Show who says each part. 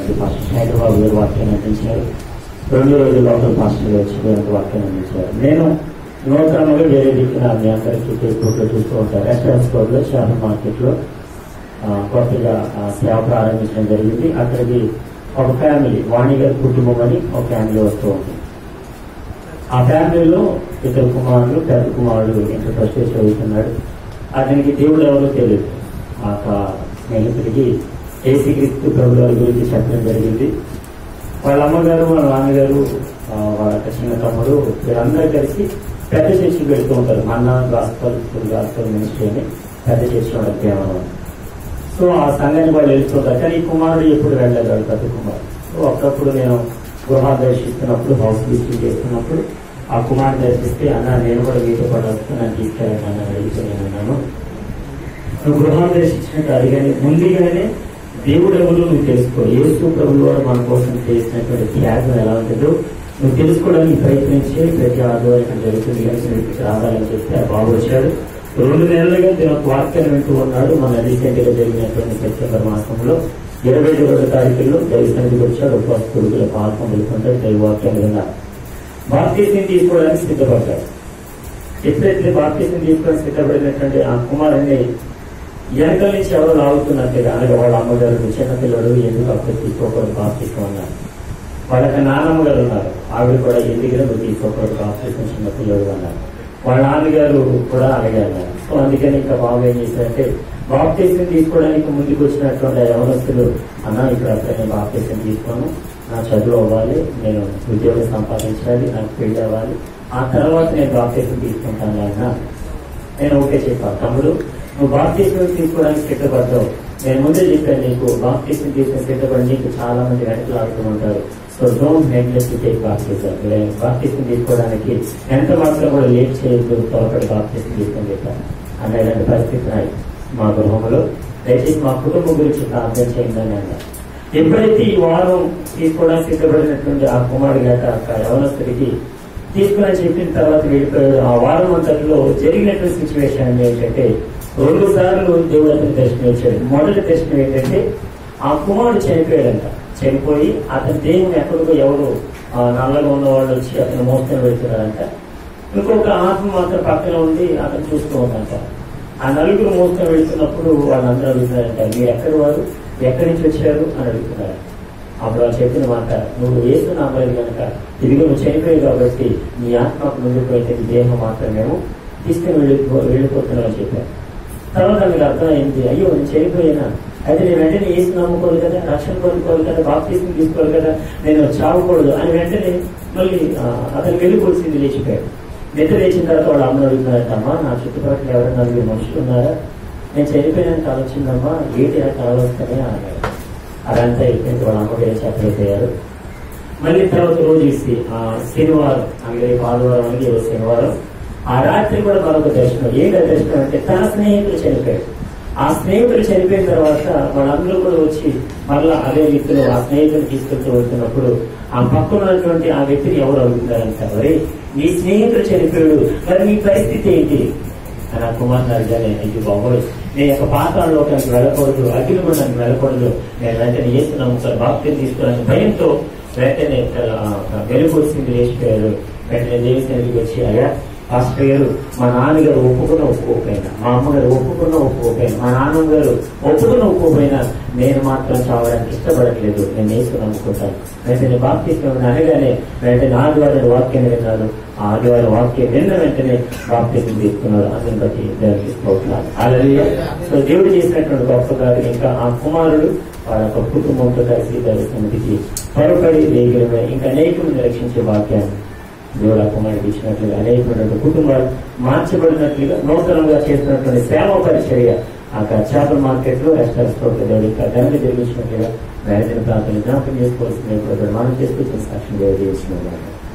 Speaker 1: గారికి పాస్టర్ హైదరాబాద్ గారు వాక్యాన్ని అందించారు రెండు రోజుల లోపల పాస్టర్ గారు వచ్చి దేవునికి వాక్యాన్ని అందించారు నేను నూతనంగా వేరే దిక్కున మీ అందరికీ ఫేస్బుక్ లో చూస్తూ ఉంటాను రెస్టారెంట్స్ రోడ్ లో చేపల మార్కెట్ లో ఆ, కొత్తగా ఆ, సేవ ప్రారంభించడం జరిగింది అక్కడికి ఒక ఫ్యామిలీ వాణి గారి కుటుంబం అని ఒక ఫ్యామిలీ వస్తూ ఉంది ఆ ఫ్యామిలీలో ఇద్దరు కుమారులు పెద్ద కుమారుడు ఇంటర్ ఫస్ట్ ఇయర్ చదువుతున్నాడు అతనికి దేవుడు ఎవరో తెలియదు ఆ యొక్క స్నేహితుడికి ఏసీ క్రీస్తు ప్రభు గారి గురించి చెప్పడం జరిగింది వాళ్ళ అమ్మగారు వాళ్ళ నాన్నగారు ఆ, వాళ్ళ యొక్క చిన్న తమ్ముడు వీళ్ళందరూ కలిసి పెద్ద చర్చి పెడుతూ ఉంటారు మన గాస్పల్ గాస్పల్ మినిస్ట్రీ అని పెద్ద చర్చి ఉండదు కేవలం సో ఆ సంఘాన్ని వాళ్ళు వెళ్తుంటారు కానీ ఈ కుమారుడు ఎప్పుడు వెళ్ళలేదు వాడు పెద్ద కుమారుడు సో అప్పుడప్పుడు నేను గృహాదర్శిస్తున్నప్పుడు హౌస్ విజిటింగ్ చేస్తున్నప్పుడు ఆ కుమారుడు దర్శిస్తే అన్న నేను కూడా మీతో పాటు వస్తున్నాను తీసుకెళ్ళాను అని అడిగితే నేను అన్నాను నువ్వు గృహాదర్శించినట్టు అడిగాని ముందుగానే దేవుడు ఎవరు నువ్వు తెలుసుకో యేసు ప్రభువు వారు మన కోసం చేసినటువంటి త్యాగం ఎలా ఉంటుందో నువ్వు తెలుసుకోవడానికి ప్రయత్నించి ప్రతి ఆదివారం ఇక్కడ జరుగుతుంది కానీ నువ్వు ఇక్కడికి రావాలని చెప్తే ఆ బాబు వచ్చాడు రెండు నెలలుగా దీని ఒక వాక్యాన్ని వింటూ ఉన్నాడు మన రీసెంట్ గా జరిగినటువంటి సెప్టెంబర్ మాసంలో ఇరవై ఒకటో తారీఖుల్లో దైవసన్నిధికి వచ్చాడు ఉపవాస కొడుకుల పాల్పొందుకుంటాడు దైవవాక్యాన్ని విన్నాడు బాప్తీసం తీసుకోవడానికి సిద్ధపడ్డాడు ఎప్పుడైతే బాప్తీసం తీసుకోవడానికి సిద్ధపడినటువంటి ఆ కుమారుని వెనకాల నుంచి ఎవరో లాగుతున్నారు కదా అనగా వాళ్ళ అమ్మగారు చిన్న పిల్లడు ఎందుకు అప్పుడు తీసుకోకూడదు బాప్తీసం అన్నారు వాళ్ళకి నాన్నమ్మ గారు ఉన్నారు ఆవిడ కూడా ఎందుకు నువ్వు తీసుకోకూడదు బాప్తీసం చిన్న పిల్లడు అన్నారు వాళ్ళ నాన్నగారు కూడా అలాగే అన్నారు సో అందుకని ఇంకా బాబు ఏం చేశారంటే బాప్తీసం తీసుకోవడానికి ముందుకు వచ్చినటువంటి ఆ యవనస్తులు అన్న ఇప్పుడు అక్కడ నేను బాప్తీసం తీసుకోను నా చదువు అవ్వాలి నేను ఉద్యోగం సంపాదించాలి నాకు పెళ్లి అవ్వాలి ఆ తర్వాత నేను బాప్తీసం తీసుకుంటాను అన్న నేను ఓకే చెప్పాను తమ్ముడు నువ్వు బాప్తీసం తీసుకోవడానికి సిద్ధపడ్డావు నేను ముందే చెప్పాను నీకు బాప్తీసం తీసుకుని సిద్ధపడి నీకు చాలా మంది వెనకలాడుతూ ఉంటారు సో డోంట్ నెగ్లెక్ట్ టేక్ బాప్తీసం బాప్తీసం తీసుకోవడానికి ఎంత మాత్రం కూడా లేట్ చేయొద్దు త్వరపడి బాప్తీసం తీసుకొని చెప్పాను అన్న ఇలాంటి పరిస్థితి ఉన్నాయి మా గృహంలో దయచేసి మా కుటుంబం గురించి ప్రార్థన చేయండి అని అన్నారు ఎప్పుడైతే ఈ వారం తీసుకోవడానికి సిద్ధపడినటువంటి ఆ కుమారుడు గాక ఆ యవనస్తుడికి తీసుకుని చెప్పిన తర్వాత వెళ్ళిపోయాడు ఆ వారం అంతట్లో జరిగినటువంటి సిచ్యువేషన్ ఏంటంటే రెండు సార్లు దేవుడు అతని దర్శనం ఇచ్చాడు మొదటి దర్శనం ఏంటంటే ఆ కుమారుడు చనిపోయాడంట చనిపోయి అతని దేవుని ఎక్కడికో ఎవరు ఆ నల్లగా ఉన్న వాళ్ళు వచ్చి అతను మోసుకొని వెళ్తున్నారంట ఇంకొక ఆత్మ మాత్రం పక్కన ఉండి అతను చూస్తూ ఉందంట ఆ నలుగురు మోసుకొని వెళ్తున్నప్పుడు వాళ్ళందరూ అడుగుతున్నారంట మీరు ఎక్కడి వారు ఎక్కడి నుంచి వచ్చారు అని అడుగుతున్నారు అప్పుడు వాళ్ళు చెప్పిన మాట నువ్వు వేసు నామలేదు కనుక ఇదిగో నువ్వు చనిపోయావు కాబట్టి నీ ఆత్మకు ముందుకు పోయితే నీ దేహం మాత్రం మేము తీసుకుని వెళ్ళి వెళ్ళిపోతున్నామని చెప్పారు తర్వాత మీకు అర్థమైంది అయ్యో నేను చనిపోయినా అయితే నేను వెంటనే ఏసు నమ్ముకోవాలి కదా రక్షణ పొందుకోవాలి కదా బాప్తీసం తీసుకోవాలి కదా నేను చావకూడదు అని వెంటనే మళ్ళీ ఆ, అతను వెళ్ళిపోవాల్సింది లేచిపోయాడు నిద్ర లేచిన తర్వాత వాళ్ళు అమ్మని అడుగుతున్నారంట అమ్మా నా చుట్టుపక్కల ఎవరైనా నలుగురు మనుషులు ఉన్నారా నేను చనిపోయినాక కళ వచ్చిందమ్మా ఏంటి ఆ కళ వస్తానే అన్నాడు అదంతా అయిపోయింది వాళ్ళ అమ్మగారు చెప్పలేకపోయారు మళ్ళీ తర్వాత రోజు ఇసి ఆ శనివారం అలాగే రేపు ఆదివారం అని ఈరోజు శనివారం ఆ రాత్రి కూడా మరొక దర్శనం ఏంటి ఆ దర్శనం అంటే తన స్నేహితులు చనిపోయారు ఆ స్నేహితులు చనిపోయిన తర్వాత వాళ్ళందరూ కూడా వచ్చి మళ్ళా అదే వ్యక్తులు ఆ స్నేహితులు తీసుకెళ్తూ వెళ్తున్నప్పుడు ఆ పక్కన ఉన్నటువంటి ఆ వ్యక్తిని ఎవరు అడుగుతారంట మరి నీ స్నేహితుడు చనిపోయాడు మరి నీ పరిస్థితి ఏంటి అని ఆ కుమార్తె అడిగానే అయ్యో బాబోయ్ నేను యొక్క పాతాళలోకానికి వెళ్ళకూడదు అగ్నిగుండానికి వెళ్ళకూడదు నేను వెంటనే చేస్తున్నాము సార్ బాప్తిని తీసుకోవడానికి భయంతో వెంటనే వెలుగొచ్చింది లేచిపోయారు వెంటనే దేవసేనకి వచ్చి అయ్యా పాస్టర్ గారు మా నాన్నగారు ఒప్పుకున్న ఒప్పుకోకపోయినా మా అమ్మగారు ఒప్పుకున్న ఒప్పుకోకపోయినా మా నాన్నగారు ఒప్పుకున్న ఒప్పుకోకపోయినా నేను మాత్రం చావడానికి ఇష్టపడట్లేదు నేను వేసుకుని అనుకుంటాను వెంటనే బాప్తిష్టం అనగానే వెంటనే ఆదివారం వాక్యాన్ని విన్నాను ఆ ఆదివారం వాక్యం విన్న వెంటనే బాప్తిష్టం తీసుకున్నారు అందుని బట్టి దేవుడికి స్తోత్రాలు. హల్లెలూయా. సో దేవుడు చేసినటువంటి గొప్ప కాదు ఇంకా ఆ కుమారుడు వాళ్ళ యొక్క కుటుంబంతో కలిసి దర్శనానికి త్వరపడి వేగిరమే ఇంకా అనేకమంది రక్షించే వాక్యాన్ని దేవుడు ఆ కుమారుడికి ఇచ్చినట్లుగా అనేకమైనటువంటి కుటుంబాలు మార్చబడినట్లుగా నూతనంగా చేస్తున్నటువంటి సేవ పరిచర్య ఆ చేపల మార్కెట్ లో రెస్టారెంట్స్ లో దేవుడు ఇంకా ఘనత జరిగించినట్లుగా వేదిన ప్రాంతాన్ని జ్ఞాపకం చేసుకోవాల్సింది మనం చేసుకొచ్చిన సాక్ష్యం దేవుడు చేసిన